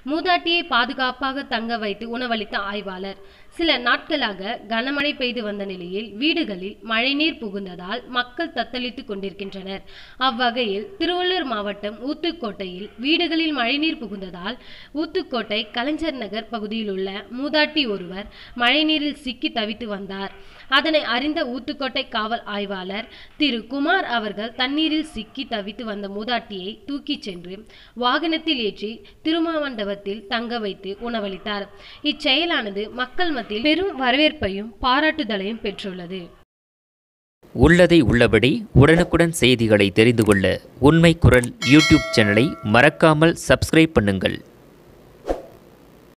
மூதாட்டியை பாதுகாப்பாக தங்க வைத்து உணவளித்த ஆய்வாளர் சில நாட்களாக கனமழை பெய்து வந்த நிலையில் வீடுகளில் மழைநீர் புகுந்ததால் மக்கள் தத்தளித்துக் கொண்டிருக்கின்றனர் அவ்வகையில் திருவள்ளூர் மாவட்டம் ஊத்துக்கோட்டையில் வீடுகளில் மழைநீர் புகுந்ததால் ஊத்துக்கோட்டை கலைஞர் நகர் பகுதியில் உள்ள மூதாட்டி ஒருவர் மழைநீரில் சிக்கி தவித்து வந்தார் அதனை அறிந்த ஊத்துக்கோட்டை காவல் ஆய்வாளர் திரு குமார் அவர்கள் தண்ணீரில் சிக்கி தவித்து வந்த மூதாட்டியை தூக்கிச் சென்று வாகனத்தில் ஏற்றி திருமாமண்டபத்தில் தங்க வைத்து உணவளித்தார் இச்செயலானது மக்கள் மத்தியில் பெரும் வரவேற்பையும் பாராட்டுதலையும் பெற்றுள்ளது உள்ளதை உள்ளபடி உடனுக்குடன் செய்திகளை தெரிந்து கொள்ள உண்மை குரல் யூடியூப் சேனலை மறக்காமல் சப்ஸ்கிரைப் பண்ணுங்கள்